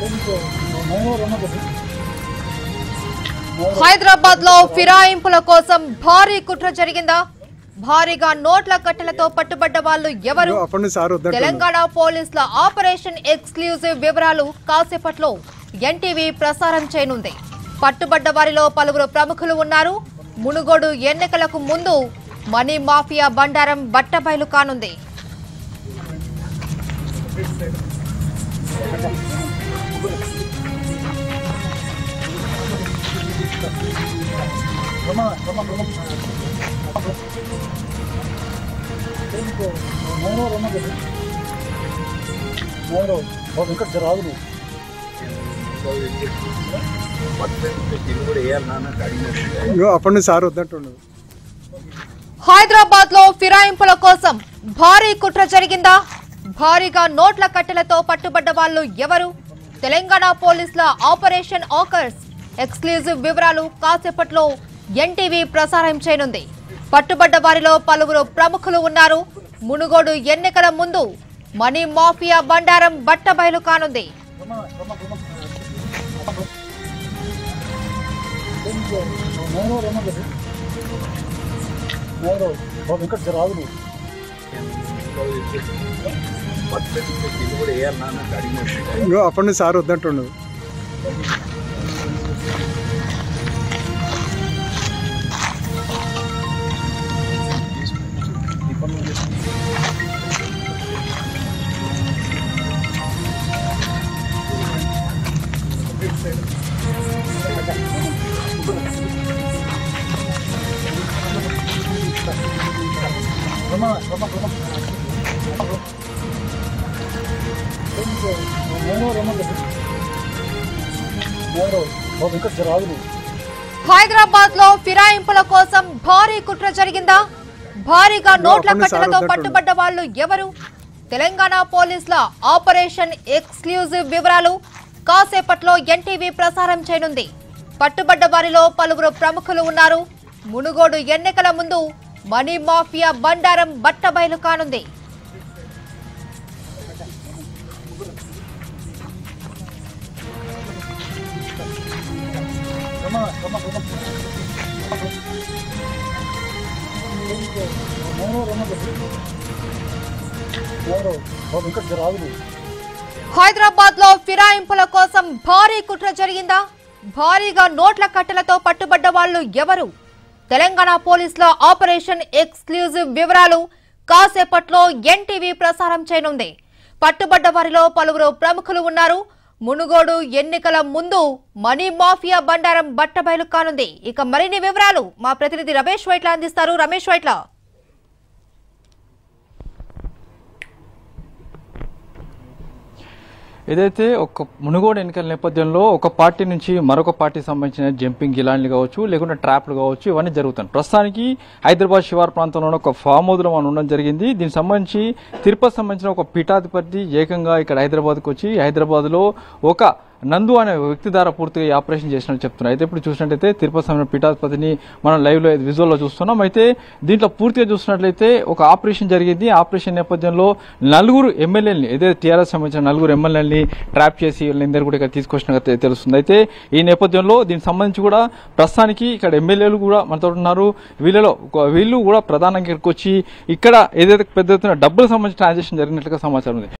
హైదరాబాద్ లో ఫిరాయింపుల కోసం భారీ కుట్ర జరిగిందా భారీగా నోట్ల కట్టెలతో పట్టుబడ్డ వాళ్ళు ఎవరు అప్పటి నుంచి సార్ వద్దంటున్నాడు తెలంగాణ పోలీసుల ఆపరేషన్ ఎక్స్క్లూజివ్ వివరాలు కాసేపట్లో ఎన్టీవీ ప్రసారం చేయనుంది పట్టుబడ్డ వారిలో పలువురు ప్రముఖులు ఉన్నారు మునుగోడు ఎన్నికలకు ముందు మనీ మాఫియా బండారం బట్టబయలు కానుంది ఇగో అప్పటి నుంచి సార్ వద్దంటున్నాడు హైదరాబాద్ లో ఫిరాయింపుల కోసం భారీ కుట్ర జరిగిందా భారీగా నోట్ల కట్టెలతో పట్టుబడ్డ వాళ్ళు ఎవరు తెలంగాణ పోలీసుల ఆపరేషన్ ఆకర్స్ ఎక్స్క్లూజివ్ వివరాలు కాసేపట్లో ఎన్టీవీ ప్రసారం చేయనుంది పట్టుబడ్డ వారిలో పలువురు ప్రముఖులు ఉన్నారు మునుగోడు ఎన్నికల ముందు మనీ మాఫియా బండారం బట్టబయలు కానుంది ఇగో అప్పటి నుంచి సార్ వద్దంటున్నాడు హైదరాబాద్ లో ఫిరాయింపుల కోసం భారీ కుట్ర జరిగిందా భారీగా నోట్ల అప్పటి నుంచి సార్ కట్టలతో వద్దంటున్నాడు. పట్టుబడ్డ వాళ్ళు ఎవరు తెలంగాణ పోలీసుల ఆపరేషన్ ఎక్స్క్లూజివ్ వివరాలు కాసేపట్లో ఎన్టీవీ ప్రసారం చేయనుంది పట్టుబడ్డ వారిలో పలువురు ప్రముఖులు ఉన్నారు మునుగోడు ఎన్నికల ముందు మనీ మాఫియా బండారం బట్టబయలు కానుంది హైదరాబాద్ లో ఫిరాయింపుల కోసం భారీ కుట్ర జరిగిందా భారీగా నోట్ల కట్టెలతో పట్టుబడ్డ వాళ్ళు ఎవరు తెలంగాణ పోలీసుల ఆపరేషన్ ఎక్స్క్లూజివ్ వివరాలు కాసేపట్లో ఎన్టీవీ ప్రసారం చేయనుంది పట్టుబడ్డ వారిలో పలువురు ప్రముఖులు ఉన్నారు మునుగోడు ఎన్నికల ముందు మనీ మాఫియా బండారం బట్టబయలు కానుంది ఇక మరిన్ని వివరాలు మా ప్రతినిధి రమేష్ వైట్ల అందిస్తారు రమేష్ వైట్ల ఏదైతే ఒక మునుగోడు ఎన్నికల నేపథ్యంలో ఒక పార్టీ నుంచి మరొక పార్టీకి సంబంధించిన జంపింగ్ గిలాన్లు కావచ్చు లేకుంటే ట్రాప్లు కావచ్చు ఇవన్నీ జరుగుతాయి ప్రస్తుతానికి హైదరాబాద్ శివార్ ప్రాంతంలో ఒక ఫామ్ హౌస్లో మనం ఉండడం జరిగింది దీనికి సంబంధించి తిరుపతి సంబంధించిన ఒక పీఠాధిపతి ఏకంగా ఇక్కడ హైదరాబాద్కి వచ్చి హైదరాబాద్లో ఒక నందు అనే వ్యక్తి ద్వారా పూర్తిగా ఈ ఆపరేషన్ చేసినట్టు చెప్తున్నారు అయితే ఇప్పుడు చూసినట్లయితే తిరుపతి సమయం పీఠాధిపతిని మనం లైవ్ లో విజువల్లో చూస్తున్నాం అయితే దీంట్లో పూర్తిగా చూసినట్లయితే ఒక ఆపరేషన్ జరిగింది ఆపరేషన్ నేపథ్యంలో నలుగురు ఎమ్మెల్యేలని ఏదైతే టీఆర్ఎస్ సంబంధించిన నలుగురు ఎమ్మెల్యేలని ట్రాప్ చేసి వీళ్ళందరూ కూడా ఇక్కడ తీసుకొచ్చినట్టు తెలుస్తుంది అయితే ఈ నేపథ్యంలో దీనికి సంబంధించి కూడా ప్రస్తుతానికి ఇక్కడ ఎమ్మెల్యేలు కూడా మనతో ఉన్నారు వీళ్ళలో ఒక- వీళ్ళు కూడా ప్రధానంగా ఇక్కడికి వచ్చి ఇక్కడ ఏదైతే పెద్ద ఎత్తున డబ్బులు సంబంధించిన ట్రాన్సాక్షన్ జరిగినట్లుగా సమాచారం ఉంది